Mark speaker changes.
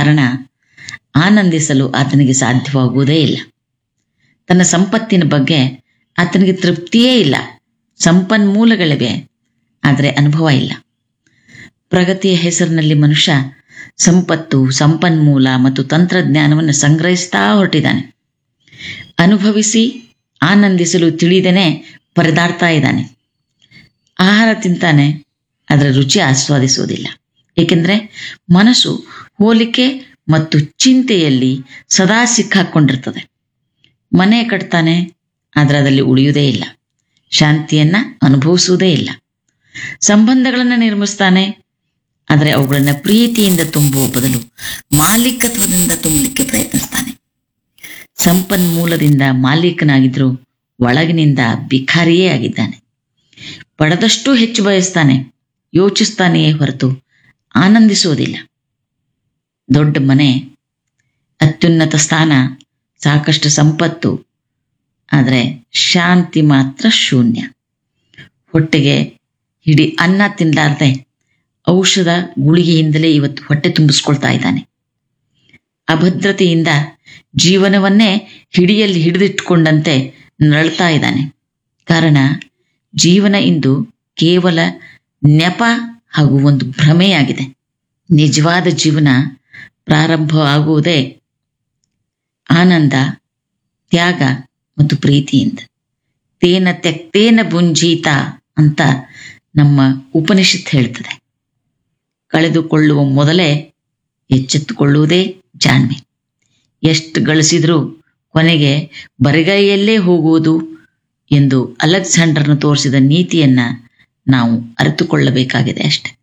Speaker 1: ಕಾರಣ ಆನಂದಿಸಲು ಆತನಿಗೆ ಸಾಧ್ಯವಾಗುವುದೇ ಇಲ್ಲ ತನ್ನ ಸಂಪತ್ತಿನ ಬಗ್ಗೆ ಆತನಿಗೆ ತೃಪ್ತಿಯೇ ಇಲ್ಲ ಸಂಪನ್ಮೂಲಗಳಿವೆ ಆದರೆ ಅನುಭವ ಇಲ್ಲ ಪ್ರಗತಿಯ ಹೆಸರಿನಲ್ಲಿ ಮನುಷ್ಯ ಸಂಪತ್ತು ಸಂಪನ್ಮೂಲ ಮತ್ತು ತಂತ್ರಜ್ಞಾನವನ್ನು ಸಂಗ್ರಹಿಸ್ತಾ ಹೊರಟಿದ್ದಾನೆ ಅನುಭವಿಸಿ ಆನಂದಿಸಲು ತಿಳಿದೇನೆ ಪರದಾಡ್ತಾ ಇದ್ದಾನೆ ಆಹಾರ ತಿಂತಾನೆ ಅದರ ರುಚಿ ಆಸ್ವಾದಿಸುವುದಿಲ್ಲ ಏಕೆಂದರೆ ಮನಸ್ಸು ಹೋಲಿಕೆ ಮತ್ತು ಚಿಂತೆಯಲ್ಲಿ ಸದಾ ಸಿಕ್ಕಾಕೊಂಡಿರ್ತದೆ ಮನೆ ಕಟ್ತಾನೆ ಆದರೆ ಅದರಲ್ಲಿ ಉಳಿಯುವುದೇ ಇಲ್ಲ ಶಾಂತಿಯನ್ನ ಅನುಭವಿಸುವುದೇ ಇಲ್ಲ ಸಂಬಂಧಗಳನ್ನು ನಿರ್ಮಿಸ್ತಾನೆ ಆದರೆ ಅವುಗಳನ್ನು ಪ್ರೀತಿಯಿಂದ ತುಂಬುವ ಬದಲು ಮಾಲೀಕತ್ವದಿಂದ ತುಂಬಲಿಕ್ಕೆ ಪ್ರಯತ್ನಿಸ್ತಾನೆ ಸಂಪನ್ಮೂಲದಿಂದ ಮಾಲೀಕನಾಗಿದ್ರೂ ಒಳಗಿನಿಂದ ಬಿಖಾರಿಯೇ ಆಗಿದ್ದಾನೆ ಪಡೆದಷ್ಟು ಹೆಚ್ಚು ಬಯಸ್ತಾನೆ ಯೋಚಿಸ್ತಾನೆಯೇ ಹೊರತು ಆನಂದಿಸುವುದಿಲ್ಲ ದೊಡ್ಡ ಮನೆ ಅತ್ಯುನ್ನತ ಸ್ಥಾನ ಸಾಕಷ್ಟು ಸಂಪತ್ತು ಆದರೆ ಶಾಂತಿ ಮಾತ್ರ ಶೂನ್ಯ ಹೊಟ್ಟೆಗೆ ಹಿಡಿ ಅನ್ನ ತಿನ್ನಲಾರ್ದೆ ಔಷಧ ಗುಳಿಗೆಯಿಂದಲೇ ಇವತ್ತು ಹೊಟ್ಟೆ ತುಂಬಿಸ್ಕೊಳ್ತಾ ಇದ್ದಾನೆ ಅಭದ್ರತೆಯಿಂದ ಜೀವನವನ್ನೇ ಹಿಡಿಯಲ್ಲಿ ಹಿಡಿದಿಟ್ಟುಕೊಂಡಂತೆ ನರಳ್ತಾ ಇದ್ದಾನೆ ಕಾರಣ ಜೀವನ ಇಂದು ಕೇವಲ ನೆಪ ಹಾಗೂ ಒಂದು ಭ್ರಮೆಯಾಗಿದೆ ನಿಜವಾದ ಜೀವನ ಪ್ರಾರಂಭವಾಗುವುದೇ ಆನಂದ ತ್ಯಾಗ ಮತ್ತು ಪ್ರೀತಿಯಿಂದ ತೇನ ತೆಕ್ತೇನ ಭುಂಜೀತ ಅಂತ ನಮ್ಮ ಉಪನಿಷತ್ ಹೇಳ್ತದೆ ಕಳೆದುಕೊಳ್ಳುವ ಮೊದಲೇ ಎಚ್ಚೆತ್ತುಕೊಳ್ಳುವುದೇ ಜಾಣ್ಮೆ ಎಷ್ಟು ಗಳಿಸಿದ್ರೂ ಕೊನೆಗೆ ಬರಿಗೈಯಲ್ಲೇ ಹೋಗುವುದು ಎಂದು ಅಲೆಕ್ಸಾಂಡರ್ನ ತೋರಿಸಿದ ನೀತಿಯನ್ನ ನಾವು ಅರಿತುಕೊಳ್ಳಬೇಕಾಗಿದೆ ಅಷ್ಟೆ